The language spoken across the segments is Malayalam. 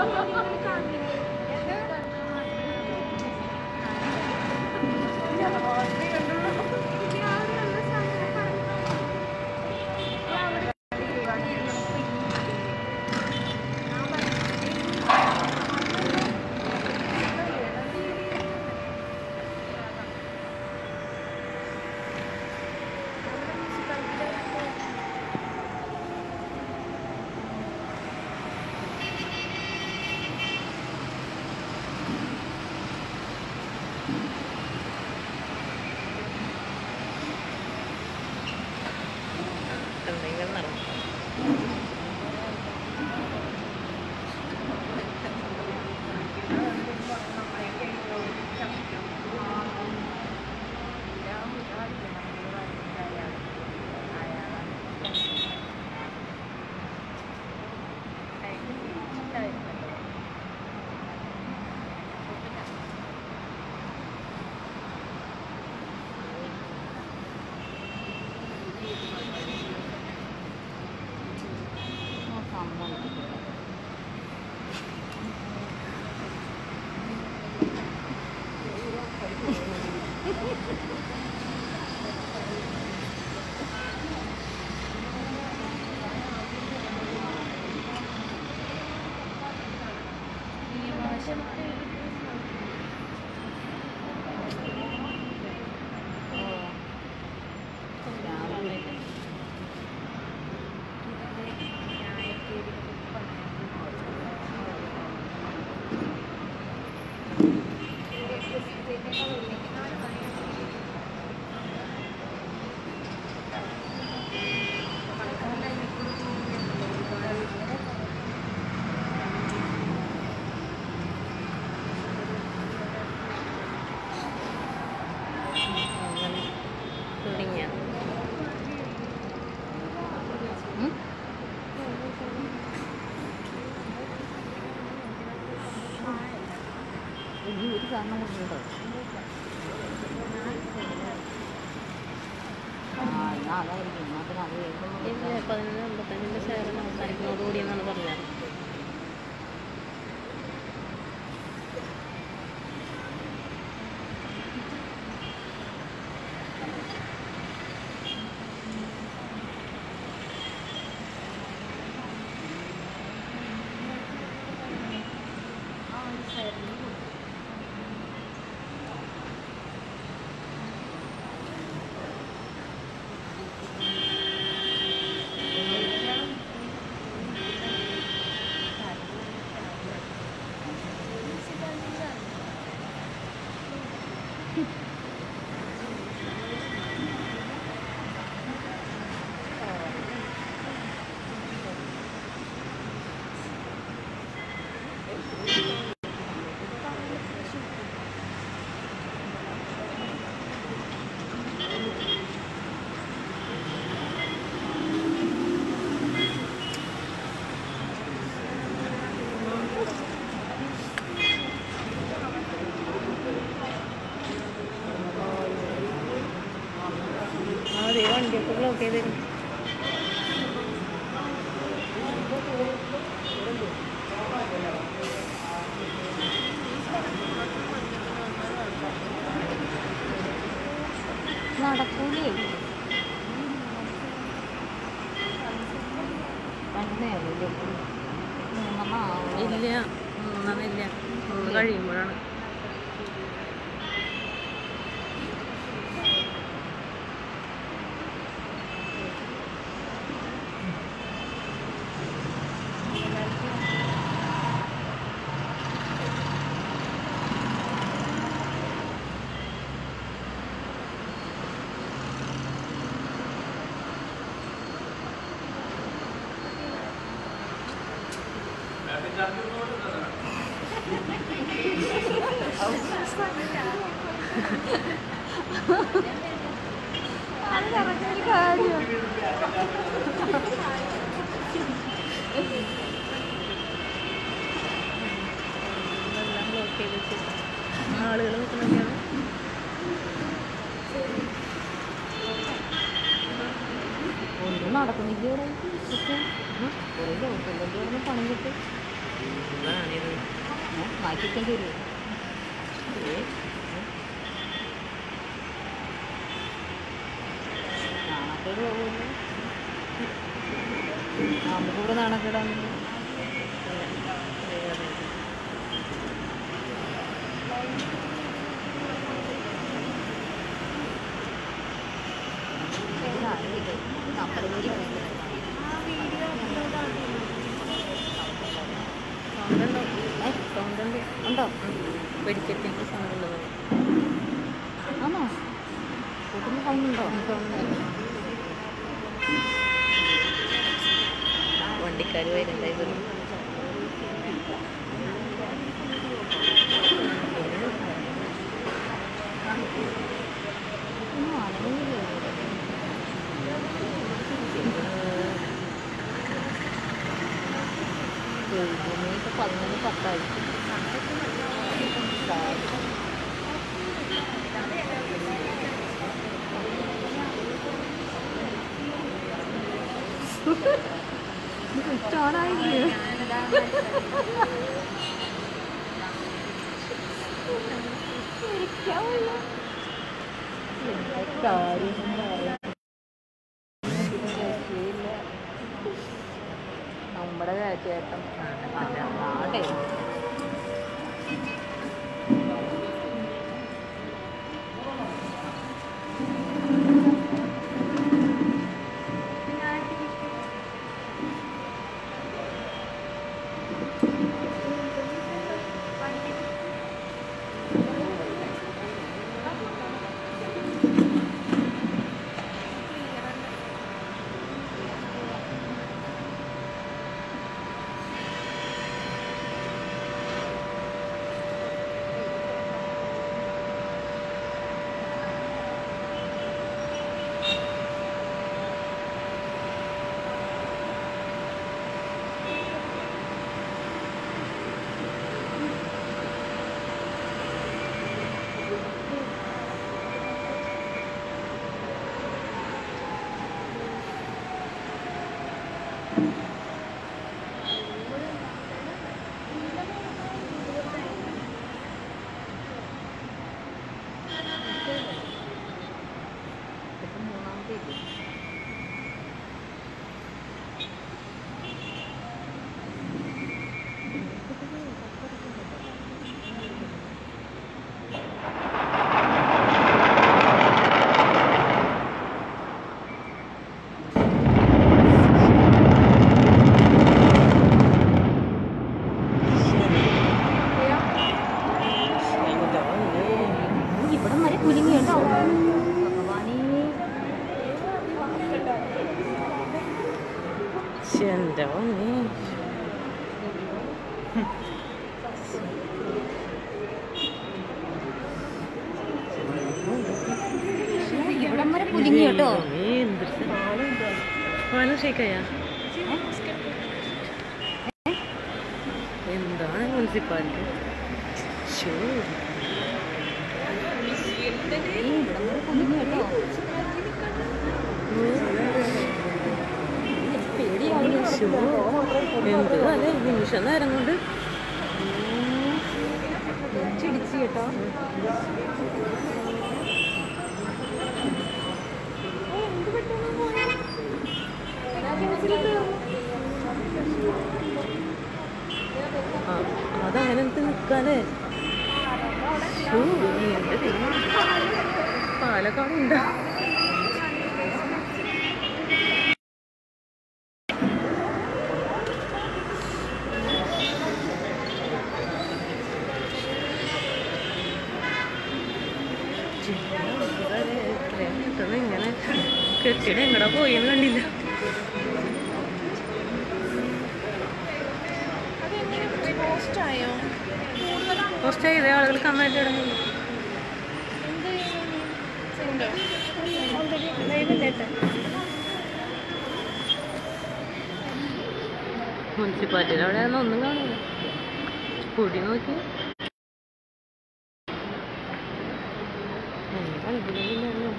എന്തെങ്കിലും നടക്കും അങ്ങനെ തുടങ്ങിയ ഒരു കാരണം കൊണ്ടുണ്ടോ ആ എന്നാ അതായിരിക്കും എന്നാ പിന്നെ അത് കേൾക്കുമ്പോൾ ഇല്ല പതിനൊന്ന് അമ്പത്തഞ്ചിൻ്റെ സേവനം അവസാനിക്കുന്നതോടുകൂടി എന്നാണ് പറഞ്ഞത് അതെ വണ്ടിയൊക്കെ ബ്ലോക്ക് ചെയ്തിരുന്നു നടക്കൂലേ രണ്ടേരല്ലേ മൂന്നെണ്ണം ആവും ഇല്ല മൂന്നെണ്ണം ഇല്ല മൂന്ന് കഴിയുമ്പോഴാണ് അത് കറക്റ്റ് കാര്യം എല്ലാം ബ്ലോക്ക് ചെയ്ത് വെച്ചിട്ട് ആളുകൾ നിൽക്കണൊക്കെയാണ് ഒന്നും നടക്കുന്നില്ല ഇവിടെ കുറേ ദിവസമല്ലേ ഇവിടെ പണി കിട്ടി ഇതാണിത് മാറ്റിക്കേണ്ടി വരും നാണക്കേട് പോകുമല്ലോ നമുക്കൂടെ നാണക്കേടാണല്ലോ നമ്പർ കൂടി സൗണ്ട് ഉണ്ടോ സൗണ്ട് ഉണ്ട് ഉണ്ടോ വെടിക്കെട്ടിൻ്റെ സൗണ്ട് ഉണ്ടോ ആണോ കൂട്ടുന്ന സൗണ്ടുണ്ടോ വണ്ടിക്കാർ വരുന്നുണ്ടായിരുന്നു ഒന്നും അറിയില്ല ഇപ്പൊ പതിനൊന്ന് പത്തായി സ്വിച്ച് ഓൺ ആയില്ലേ കാര്യം നമ്മുടെ ചേട്ടൻ ആടെ ഇപ്പം മൂന്നാമത്തെ ഇല്ലേ? ഇവിടം വരെ കുലുങ്ങി കേട്ടോ ഭഗവാനേ എൻ്റെ മമ്മി ഇവിടം വരെ കുലുങ്ങി കേട്ടോ പാലം ഷേക്കായ എന്താണ് മുനിസിപ്പാലിറ്റി ഷോ ഏയ് ഇവിടം വരെ കുലുങ്ങി കേട്ടോ പേടിയാവുന്നു ഷോ എന്ത് അല്ലേ നിമിഷ നേരം കൊണ്ട് ചിടിച്ചു കേട്ടോ ആ അതങ്ങനെ നിൽക്കാല്ലേ ഷോ എന്ത് ദൈവം. പാലക്കാട് ഉണ്ടോ ഇങ്ങനെ കെട്ടിടം എങ്ങടാ പോയെന്ന് കണ്ടില്ല പോസ്റ്റ് ചെയ്ത ആളുകൾ കമന്റ് ഇടുന്നു മുനിസിപ്പാലിറ്റിയുടെ അവിടെ ആയിരുന്നു ഒന്നും കാണില്ല പൊടി നോക്കി എന്താ ഇതിലൊന്നും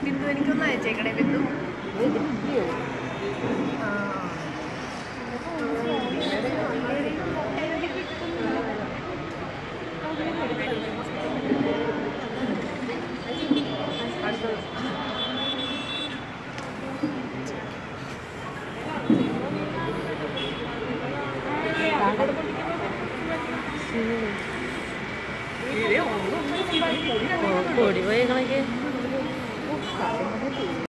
ബിന്ദു എനിക്കൊന്ന് അയച്ചേക്കണേ ബിന്ദു ആ. പൊടി പോയി കണക്ക്